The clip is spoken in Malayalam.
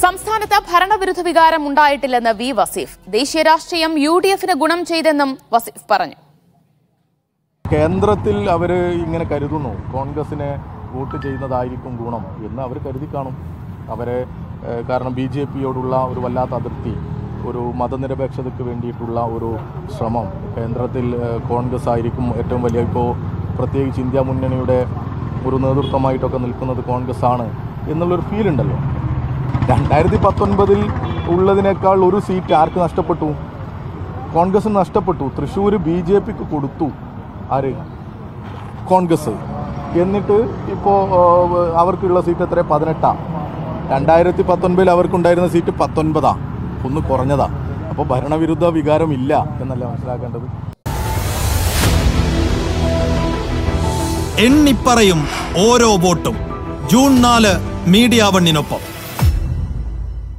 സംസ്ഥാനത്ത് ഭരണവിരുദ്ധ വികാരം ഉണ്ടായിട്ടില്ലെന്ന് വി വസീഫ് ദേശീയ രാഷ്ട്രീയം യു ഡി എഫിന് ഗുണം ചെയ്തെന്നും വസീഫ് പറഞ്ഞു കേന്ദ്രത്തിൽ അവർ ഇങ്ങനെ കരുതുന്നു കോൺഗ്രസിനെ വോട്ട് ചെയ്യുന്നതായിരിക്കും ഗുണം എന്ന് അവർ കരുതി കാണും അവരെ ഏഹ്, കാരണം ബി ജെ പിയോടുള്ള ഒരു വല്ലാത്ത അതിർത്തി ഒരു മതനിരപേക്ഷതയ്ക്ക് വേണ്ടിയിട്ടുള്ള ഒരു ശ്രമം കേന്ദ്രത്തിൽ ഏഹ്, കോൺഗ്രസ് ആയിരിക്കും ഏറ്റവും വലിയ ഇപ്പോൾ പ്രത്യേകിച്ച് ഇന്ത്യ മുന്നണിയുടെ ഒരു നേതൃത്വമായിട്ടൊക്കെ നിൽക്കുന്നത് കോൺഗ്രസ് ആണ് എന്നുള്ളൊരു ഫീൽ ഉണ്ടല്ലോ രണ്ടായിരത്തി പത്തൊൻപതിൽ ഉള്ളതിനേക്കാൾ ഒരു സീറ്റ് ആർക്ക് നഷ്ടപ്പെട്ടു കോൺഗ്രസ് നഷ്ടപ്പെട്ടു തൃശ്ശൂർ ബി ജെ പിക്ക് കൊടുത്തു ആര് കോൺഗ്രസ് എന്നിട്ട് ഇപ്പോൾ അവർക്കുള്ള സീറ്റ് എത്ര പതിനെട്ടാ രണ്ടായിരത്തി പത്തൊൻപതിൽ അവർക്കുണ്ടായിരുന്ന സീറ്റ് പത്തൊൻപതാ ഒന്ന് കുറഞ്ഞതാ അപ്പോൾ ഭരണവിരുദ്ധ വികാരം ഇല്ല എന്നല്ല മനസ്സിലാക്കേണ്ടത് എണ്ണിപ്പറയും ഓരോ വോട്ടും ജൂൺ നാല് മീഡിയ വണ്ണിനൊപ്പം